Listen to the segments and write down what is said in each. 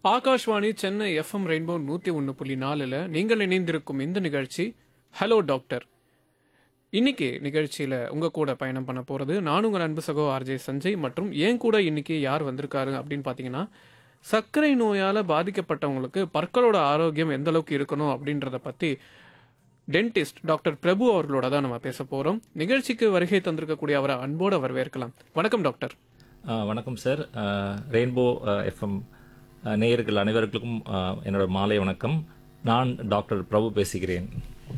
Akashvani Chennai FM rainbow நூத்தி ஒன்று புள்ளி நாலுல நீங்கள் இணைந்திருக்கும் இந்த நிகழ்ச்சி ஹலோ டாக்டர் இன்னைக்கு நிகழ்ச்சியில உங்க கூட பயணம் பண்ண போறது நான் உங்கள் அன்பு சகோ ஆர்ஜே சஞ்சய் மற்றும் என் கூட இன்னைக்கு யார் வந்திருக்காரு அப்படின்னு பாத்தீங்கன்னா சர்க்கரை நோயால பாதிக்கப்பட்டவங்களுக்கு பற்களோட ஆரோக்கியம் எந்த அளவுக்கு இருக்கணும் அப்படின்றத பத்தி டென்டிஸ்ட் டாக்டர் பிரபு அவர்களோட தான் நம்ம பேச போறோம் நிகழ்ச்சிக்கு வருகை தந்திருக்கக்கூடிய அவரை அன்போடு வரவேற்கலாம் வணக்கம் டாக்டர் ஆ, வணக்கம் சார் ரெயின்போ எஃப்எம் நேயர்கள் அனைவருக்கும் ஆ, என்னோட மாலை வணக்கம் நான் டாக்டர் பிரபு பேசுகிறேன்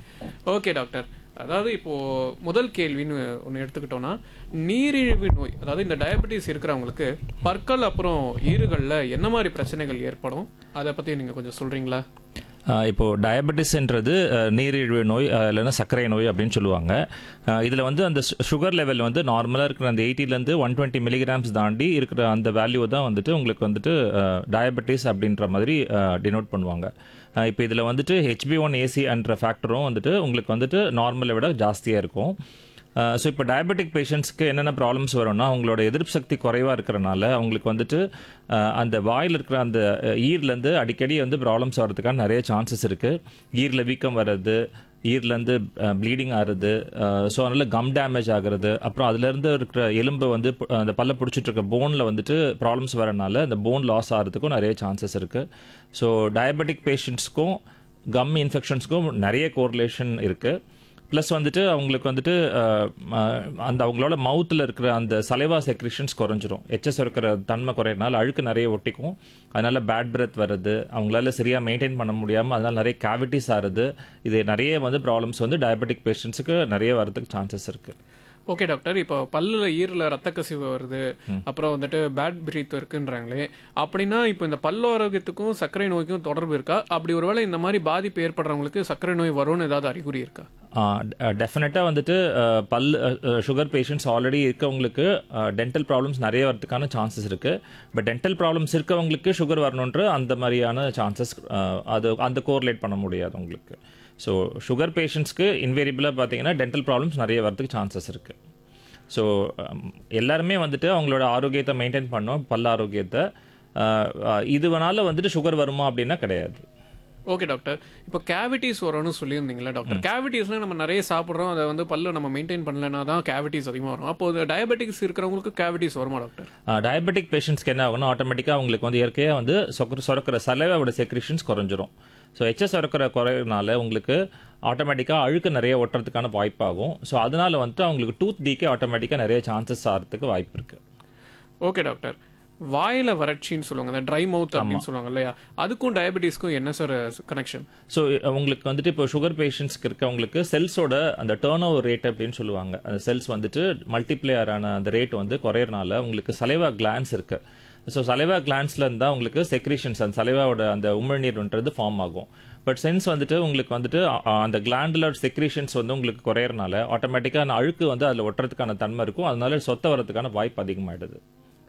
ஓகே டாக்டர் அதாவது இப்போ முதல் கேள்வின்னு ஒன்று எடுத்துக்கிட்டோம்னா நீரிழிவு நோய் அதாவது இந்த டயபெட்டிஸ் இருக்கிறவங்களுக்கு பற்கள் அப்புறம் ஈறுகளில் என்ன மாதிரி பிரச்சனைகள் ஏற்படும் அதை பற்றி நீங்கள் கொஞ்சம் சொல்கிறீங்களா ஆ, இப்போ டயபெட்டிஸ்ன்றது ஆ, நீரிழிவு நோய் ஆ, இல்லைன்னா சர்க்கரை நோய் அப்படின்னு சொல்லுவாங்க ஆ, இதுல வந்து அந்த சுகர் லெவல் வந்து நார்மலா இருக்கிற அந்த 80 ல இருந்து ஒன் டுவெண்ட்டி மில்லிகிராம்ஸ் தாண்டி இருக்கிற அந்த வேல்யூ தான் வந்துட்டு உங்களுக்கு வந்துட்டு டயபெட்டிஸ் அப்படின்ற மாதிரி டினோட் பண்ணுவாங்க ஆ, இப்போ இதுல வந்துட்டு ஹெச்பி ஒன் ஏசி என்ற ஃபேக்டரும் வந்துட்டு உங்களுக்கு வந்துட்டு நார்மலை விட ஜாஸ்தியா இருக்கும் ஸோ இப்போ டயபெட்டிக் பேஷண்ட்ஸ்க்கு என்னென்ன ப்ராப்ளம்ஸ் வரும்னா அவங்களோட எதிர்ப்பு சக்தி குறைவாக இருக்கிறனால அவங்களுக்கு வந்துட்டு அஹ், அந்த வாயில் இருக்கிற அந்த அஹ், ஈர்லேருந்து அடிக்கடி வந்து ப்ராப்ளம்ஸ் வர்றதுக்கான நிறைய சான்சஸ் இருக்குது ஈரில் வீக்கம் வர்றது ஈர்லேருந்து ப்ளீடிங் ஆகுறது ஸோ அதனால் கம் டேமேஜ் ஆகுறது அப்புறம் அதுலேருந்து இருக்கிற எலும்பு வந்து பு- அந்த பல்ல பிடிச்சிட்டு இருக்க போனில் வந்துட்டு ப்ராப்ளம்ஸ் வரனால அந்த போன் லாஸ் ஆகிறதுக்கும் நிறைய சான்சஸ் இருக்குது ஸோ டயபெட்டிக் பேஷண்ட்ஸ்க்கும் கம் இன்ஃபெக்ஷன்ஸ்க்கும் நிறைய கோரிலேஷன் இருக்குது ப்ளஸ் வந்துட்டு அவங்களுக்கு வந்துட்டு அஹ், அஹ், அந்த அவங்களோட மவுத்தில் இருக்கிற அந்த சலைவா செக்ரிஷன்ஸ் குறைஞ்சிரும் எச்எஸ் இருக்கிற தன்மை குறையறனால அழுக்கு நிறைய ஒட்டிக்கும் அதனால பேட் பிரெத் வருது அவங்களால சரியாக மெயின்டைன் பண்ண முடியாமல் அதனால நிறைய கேவிட்டிஸ் ஆகுது இது நிறைய வந்து ப்ராப்ளம்ஸ் வந்து டயபெட்டிக் பேஷண்ட்ஸுக்கு நிறைய வரதுக்கு சான்சஸ் இருக்குது ஓகே டாக்டர் இப்போ பல்லுல ஈரல ரத்த கசிவு வருது அப்புறம் வந்துட்டு பேட் பிரீத் இருக்குன்றாங்களே அப்படின்னா இப்போ இந்த பல்லு ஆரோக்கியத்துக்கும் சர்க்கரை நோய்க்கும் தொடர்பு இருக்கா அப்படி ஒருவேளை இந்த மாதிரி பாதிப்பு ஏற்படுறவங்களுக்கு சர்க்கரை நோய் வரும்னு ஏதாவது அறிகுறி இருக்கா டெஃபினட்டாக வந்துட்டு அஹ், பல் சுகர் பேஷண்ட்ஸ் ஆல்ரெடி இருக்கவங்களுக்கு டென்டல் ப்ராப்ளம்ஸ் நிறைய வரதுக்கான சான்சஸ் இருக்குது பட் டென்டல் ப்ராப்ளம்ஸ் இருக்கவங்களுக்கு சுகர் வரணுன்ற அந்த மாதிரியான சான்சஸ் அது அந்த கோரிலேட் பண்ண முடியாது உங்களுக்கு ஸோ சுகர் பேஷண்ட்ஸ்க்கு இன்வேரியபிளாக பார்த்தீங்கன்னா டென்டல் ப்ராப்ளம்ஸ் நிறைய வரதுக்கு சான்சஸ் இருக்குது ஸோ எல்லாருமே வந்துட்டு அவங்களோட ஆரோக்கியத்தை மெயின்டைன் பண்ணோம் பல் ஆரோக்கியத்தை அஹ், அஹ், இதுவனால வந்துட்டு சுகர் வருமா அப்படின்னா கிடையாது ஓகே டாக்டர் இப்போ கேவிட்டிஸ் வரும்னு சொல்லியிருந்தீங்களா டாக்டர் கேவிட்டிஸ்னா நம்ம நிறைய சாப்பிட்றோம் அதை வந்து பல்லு நம்ம மெயின்டைன் பண்ணலனா தான் கேவிட்டிஸ் அதிகமாக வரும் அப்போ டயபெட்டிக்ஸ் இருக்கிறவங்களுக்கு கேவிட்டிஸ் வருமா டாக்டர் டயபெட்டிக் பேஷண்ட்ஸ்க்கு என்ன ஆகும்னா ஆட்டோமேட்டிக்காக அவங்களுக்கு வந்து இயற்கையாக வந்து சொக்கர சுரக்கிற சலவையோட செக்ரிஷன்ஸ் குறைஞ்சிரும் ஸோ எச்எஸ் சுரக்கிற குறையிறனால உங்களுக்கு ஆட்டோமேட்டிக்காக அழுக்கு நிறைய ஒட்டுறதுக்கான வாய்ப்பாகும் ஸோ அதனால வந்துட்டு அவங்களுக்கு டூத் டீக்கே ஆட்டோமேட்டிக்காக நிறைய சான்சஸ் ஆகிறதுக்கு வாய்ப்பு இருக்குது ஓகே டாக்டர் வாயில வறட்சின்னு சொல்லுவாங்க அந்த ட்ரை மவுத் அப்படின்னு சொல்லுவாங்க இல்லையா அதுக்கும் டயபெட்டிஸ்க்கும் என்ன சார் கனெக்ஷன் ஸோ உங்களுக்கு வந்துட்டு இப்போ சுகர் பேஷண்ட்ஸ்க்கு இருக்கவங்களுக்கு செல்ஸோட அந்த டேர்ன் ஓவர் ரேட் அப்படின்னு சொல்லுவாங்க அந்த செல்ஸ் வந்துட்டு மல்டிப்ளேயரான அந்த ரேட் வந்து குறையறனால உங்களுக்கு சலைவா கிளான்ஸ் இருக்கு ஸோ சலைவா கிளான்ஸ்ல இருந்தா உங்களுக்கு செக்ரீஷன்ஸ் அந்த சலைவாவோட அந்த உமிழ்நீர்ன்றது ஃபார்ம் ஆகும் பட் சென்ஸ் வந்துட்டு உங்களுக்கு வந்துட்டு அ- அந்த கிளாண்டுலர் செக்ரீஷன்ஸ் வந்து உங்களுக்கு குறையறனால ஆட்டோமேட்டிக்காக அழுக்கு வந்து அதில் ஒட்டுறதுக்கான தன்மை இருக்கும் அதனால சொத்த வரதுக்கான வாய்ப்பு அதிகமாயிடுது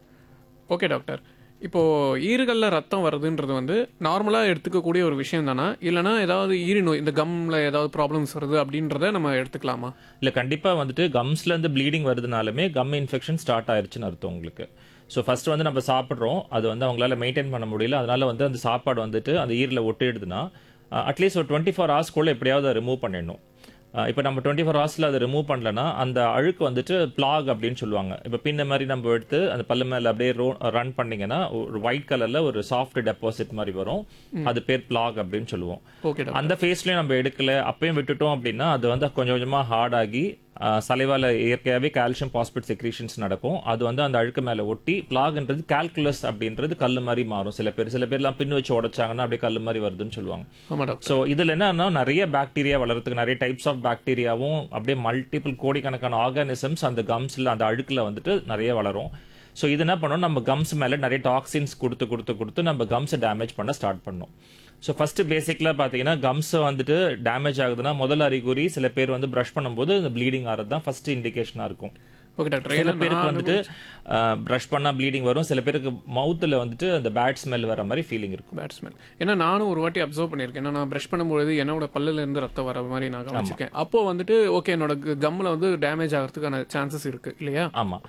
ஓகே டாக்டர் இப்போ ஈறுகள்ல ரத்தம் வருதுன்றது வந்து நார்மலா எடுத்துக்கக்கூடிய ஒரு விஷயம் தானா இல்லைனா ஏதாவது ஈறு நோய் இந்த கம்ல ஏதாவது ப்ராப்ளம்ஸ் வருது அப்படின்றத நம்ம எடுத்துக்கலாமா இல்லை கண்டிப்பாக வந்துட்டு கம்ஸ்லேருந்து ப்ளீடிங் வருதுனாலுமே கம் இன்ஃபெக்ஷன் ஸ்டார்ட் ஆயிருச்சுன்னு அர்த்தம் உங்களுக்கு ஸோ ஃபர்ஸ்ட் வந்து நம்ம சாப்பிட்றோம் அது வந்து அவங்களால மெயின்டைன் பண்ண முடியல அதனால வந்து அந்த சாப்பாடு வந்துட்டு அந்த ஈரில் ஒட்டிடுதுன்னா அட்லீஸ்ட் ஒரு டுவெண்ட்டி ஃபோர் ஹவர்ஸ்க்குள்ளே எப்படியாவது அதை ரிமூவ் பண்ணிடணும் இப்போ நம்ம டுவெண்ட்டி ஃபோர் ஹவர்ஸில் அதை ரிமூவ் பண்ணலன்னா அந்த அழுக்கு வந்துட்டு பிளாக் அப்படின்னு சொல்லுவாங்க இப்போ பின்ன மாதிரி நம்ம எடுத்து அந்த பல்லு மேலே அப்படியே ரோ ரன் பண்ணீங்கன்னா ஒரு ஒயிட் கலரில் ஒரு சாஃப்ட் டெபாசிட் மாதிரி வரும் அது பேர் பிளாக் அப்படின்னு சொல்லுவோம் ஓகே டாக்டர் அந்த ஃபேஸ்லயும் நம்ம எடுக்கல அப்பயும் விட்டுட்டோம் அப்படின்னா அது வந்து கொஞ்சம் கொஞ்சமா ஹார்ட் ஆகி ஆஹ், சலைவால இயற்கையாகவே கால்சியம் பாஸ்பேட் செக்ரீஷன்ஸ் நடக்கும் அது வந்து அந்த அழுக்கு மேல ஒட்டி பிளாக்ன்றது கால்குலஸ் அப்படின்றது கல் மாதிரி மாறும் சில பேர் சில பேர்லாம் பின் வச்சு உடைச்சாங்கன்னா அப்படியே கல் மாதிரி வருதுன்னு சொல்லுவாங்க ஆமா டாக்டர் ஸோ இதுல என்னன்னா நிறைய பாக்டீரியா வளர்றதுக்கு நிறைய டைப்ஸ் ஆஃப் பாக்டீரியாவும் அப்படியே மல்டிபிள் கோடிக்கணக்கான ஆர்கானிசம்ஸ் அந்த கம்ஸ்ல அந்த அழுக்குல வந்துட்டு நிறைய வளரும் ஸோ இது என்ன பண்ணோம் நம்ம கம்ஸ் மேல நிறைய டாக்ஸின்ஸ் கொடுத்து கொடுத்து கொடுத்து நம்ம கம்ஸை டேமேஜ் பண்ண ஸ்டார்ட் பண்ணோம் ஸோ ஃபர்ஸ்ட் பேசிக்ல பார்த்தீங்கன்னா கம்ஸ் வந்துட்டு டேமேஜ் ஆகுதுன்னா முதல் அறிகுறி சில பேர் வந்து ப்ரஷ் பண்ணும்போது இந்த ப்ளீடிங் ஆகிறது தான் ஃபர்ஸ்ட் இண்டிகேஷனாக இருக்கும் ஓகே டாக்டர் சில ஏன்னா பேருக்கு நான் வந்துட்டு ப்ரஷ் பண்ணா ப்ளீடிங் வரும் சில பேருக்கு மவுத்தில் வந்துட்டு அந்த பேட் ஸ்மெல் வர மாதிரி ஃபீலிங் இருக்கும் பேட்ஸ்மேன் ஏன்னா நானும் ஒரு வாட்டி அப்சர்வ் பண்ணியிருக்கேன் ஏன்னா நான் ப்ரஷ் பண்ணும்போது என்னோட பல்லுல இருந்து ரத்தம் வர மாதிரி நான் கவனிச்சிருக்கேன் அப்போ வந்துட்டு ஓகே என்னோட கம்மில் வந்து டேமேஜ் ஆகிறதுக்கான சான்சஸ் இருக்கு இல்லையா ஆமா